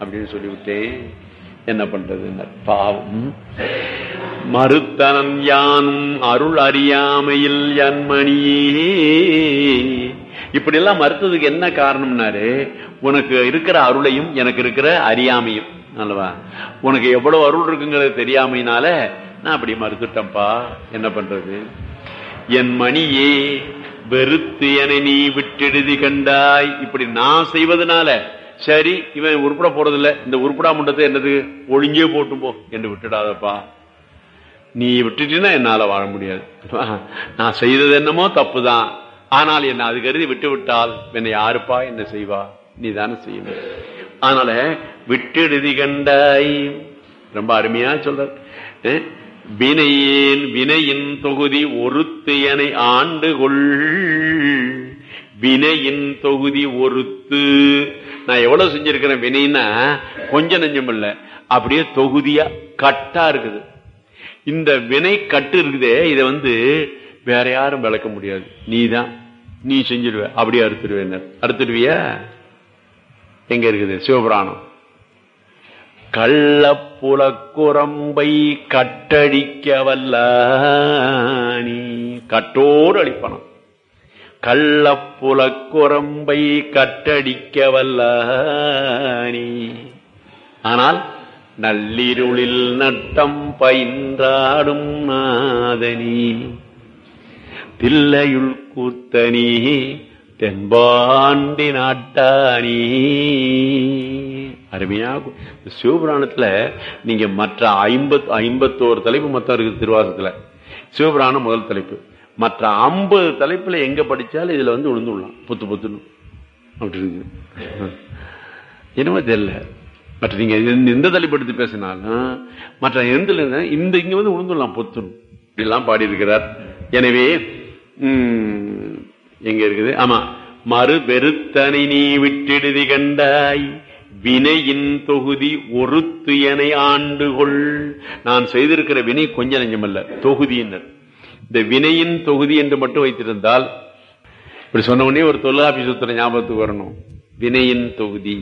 அப்படின்னு சொல்லிவிட்டேன் என்ன பண்றது பாவம் மறுத்தனன் யானும் அருள் அறியாமையில் என்மணியே இப்படி எல்லாம் மறுத்ததுக்கு என்ன காரணம்னாரு உனக்கு இருக்கிற அருளையும் எனக்கு இருக்கிற அறியாமையும் அல்லவா உனக்கு எவ்வளவு அருள் இருக்குங்கிறது தெரியாமையினால நான் அப்படி மறுத்துட்டேன்ப்பா என்ன பண்றது என் மணியே வெறுத்து என நீ விட்டெழுதி கண்டாய் இப்படி நான் செய்வதனால சரி இவன் உருப்பட போறதில்ல இந்த உருப்படா முண்டத்தை என்னது ஒழுங்கே போட்டு போ என்று விட்டுடாதப்பா நீ விட்டுட்டீன்னா என்னால வாழ முடியாது நான் செய்தது என்னமோ தப்புதான் ஆனால் என்ன அது கருதி விட்டு விட்டால் என்னை யாருப்பா என்ன செய்வா நீ தானே செய்யணும் அதனால விட்டெழுதி கண்டாய் ரொம்ப அருமையா சொல்ற வினையேன் வினையின் தொகுதி ஒருத்து என ஆண்டு கொள் வினையின் தொகுதி ஒருத்து நான் எவ்வளவு செஞ்சிருக்கிறேன் வினைன்னா கொஞ்சம் நெஞ்சம் இல்ல அப்படியே தொகுதியா கட்டா இருக்குது இந்த வினை கட்டு இருக்குதே இதை வந்து வேற யாரும் விளக்க முடியாது நீ தான் நீ செஞ்சிருவ அப்படியே அறுத்துடுவேன் அறுத்துடுவியா எங்க இருக்குது சிவபுராணம் கள்ளப்புலக்குரம்பை கட்டடிக்க வல்ல நீ கட்டோடு அளிப்பனம் கள்ளப்புலக்குரம்பை கட்டடிக்க வல்ல நீ ஆனால் நள்ளிருளில் நட்டம் பயின்றாடும் நாதனி தில்லையுள் கூத்தனி தென்பாண்டி நாட்டானி அருமையா சிவபுராணத்துல நீங்க மற்ற ஐம்பத் ஐம்பத்தோரு தலைப்பு மொத்தம் இருக்கு திருவாசத்துல சிவபுராணம் முதல் தலைப்பு மற்ற ஐம்பது தலைப்புல எங்க படிச்சாலும் இதுல வந்து விழுந்து விடலாம் புத்து புத்துன்னு அப்படி இருக்கு என்னமோ தெரியல மற்ற நீங்க எந்த தலைப்பு எடுத்து பேசினாலும் மற்ற எந்த இந்த இங்க வந்து விழுந்துடலாம் பொத்துணும் இப்படிலாம் பாடி இருக்கிறார் எனவே எங்க இருக்குது ஆமா மறு பெருத்தனை நீ விட்டெடுதி கண்டாய் வினையின் தொகுதி ஒருத்து என ஆண்டுகொள் நான் செய்திருக்கிற வினை கொஞ்ச நெஞ்சமல்ல தொகுதியினர் இந்த வினையின் தொகுதி என்று மட்டும் வைத்திருந்தால் இப்படி சொன்ன உடனே ஒரு தொல்லாபி சுத்திர ஞாபகத்துக்கு வரணும் வினையின் தொகுதி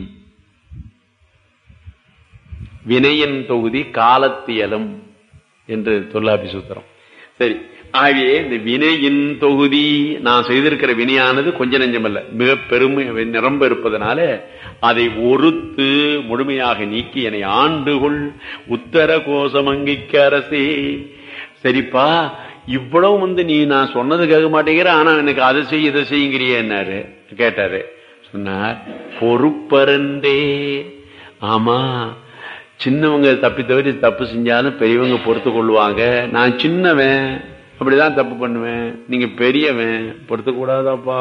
வினையின் தொகுதி காலத்தியலும் என்று தொல்லாபி சூத்திரம் சரி ஆகவே இந்த வினையின் தொகுதி நான் செய்திருக்கிற வினையானது கொஞ்ச நெஞ்சமல்ல மிக பெருமை நிரம்ப இருப்பதனால அதை ஒருத்து முழுமையாக நீக்கி என்னை ஆண்டுகொள் உத்தர கோசமங்கிக்கு அரசே சரிப்பா இவ்வளவு வந்து நீ நான் சொன்னது கேட்க மாட்டேங்கிற ஆனா எனக்கு அதை செய்ய இதை செய்யுங்கிறியன்னாரு கேட்டாரு சொன்னார் பொறுப்பரண்டே ஆமா சின்னவங்க தப்பி தவிர தப்பு செஞ்சாலும் பெரியவங்க பொறுத்து கொள்வாங்க நான் சின்னவன் அப்படிதான் தப்பு பண்ணுவேன் நீங்க பெரியவன் பொறுத்து கூடாதாப்பா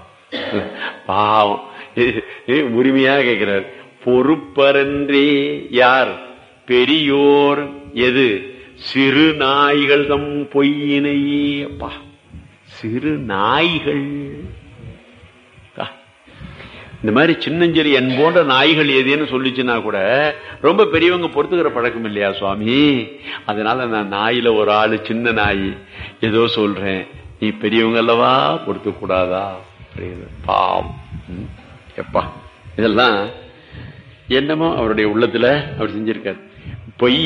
பாவம் உரிமையா கேட்கிறார் பொறுப்பரன்றே யார் பெரியோர் எது சிறு நாய்கள் தம் பொய்யினையே அப்பா சிறு நாய்கள் இந்த மாதிரி சின்னஞ்செறி என் போன்ற நாய்கள் எதுன்னு சொல்லிச்சுன்னா கூட ரொம்ப பெரியவங்க பொறுத்துக்கிற பழக்கம் இல்லையா சுவாமி அதனால நான் நாயில ஒரு ஆளு சின்ன நாய் ஏதோ சொல்றேன் நீ பெரியவங்க அல்லவா பொறுத்து கூடாதா பாவம் எப்பா இதெல்லாம் என்னமோ அவருடைய உள்ளத்துல அவர் செஞ்சிருக்காரு பொய்